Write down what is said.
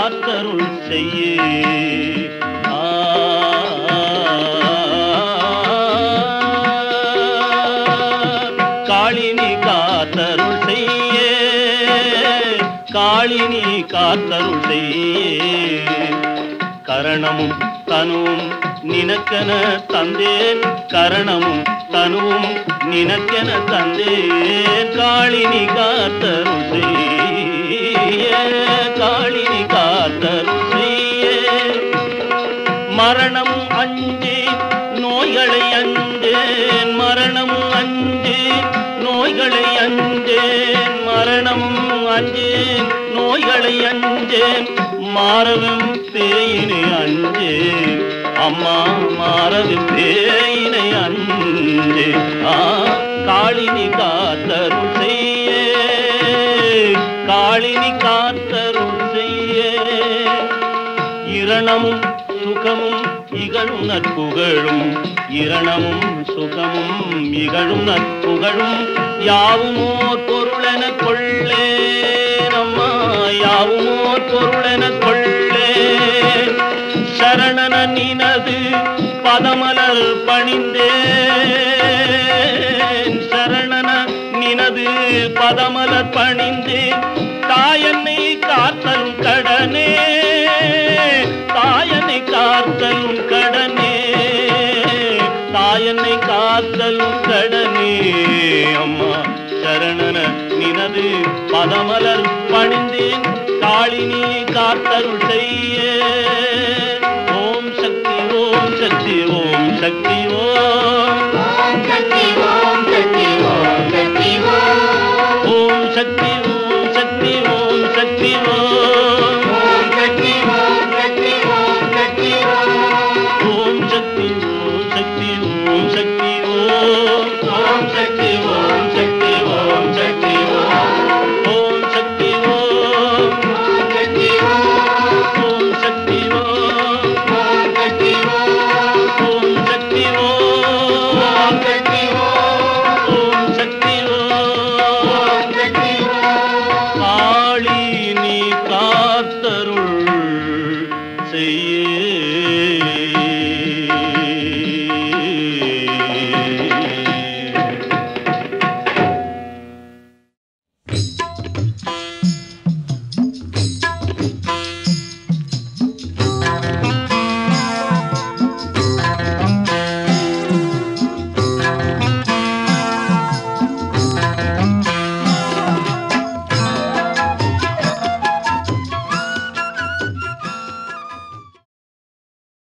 காத்தருள் செய்ய காளினி காத்தருள் செய்ய காளினி காத்தருள் செய்ய கரணமும் தனுவும் நினக்கென தந்தேன் கரணமும் தனுவும் நினக்கென தந்தேன் காளினி காத்தருள் செய்ய காளினி காத்தருள் செய்ய மரணமும் அஞ்சே நோய்களை அஞ்சேன் மரணமும் அஞ்சே நோய்களை அஞ்சேன் மரணமும் அஞ்சேன் நோய்களை அஞ்சேன் மாறவும் பேயினை அஞ்சேன் அம்மா மாறவும் பேயினை அஞ்சே ஆ காளினி காத்தருள் செய்ய காளினி காத்தருள் செய்ய இரணமும் சுகமும் இகழும் நற்புகழும் இரணமும் சுகமும் இகழும் நற்புகழும் யாவுமோ பொருளென கொள்ளே நம்மா யாவுமோ பொருளென கொள்ளே சரணன நினது பதமலர் பணிந்தேன் சரணன நினது பதமலர் பணிந்தேன் தாயன்னை காத்தலும் கடனே தாயனை காத்தலும் கடனே தாயனை காத்தலும் கடனே அம்மா சரணன நினது பதமலர் பணிந்தேன் காளினி காத்தருள் செய்ய ஓம் சக்தி ஓம் சக்தி ஓம் சக்தி ஓம்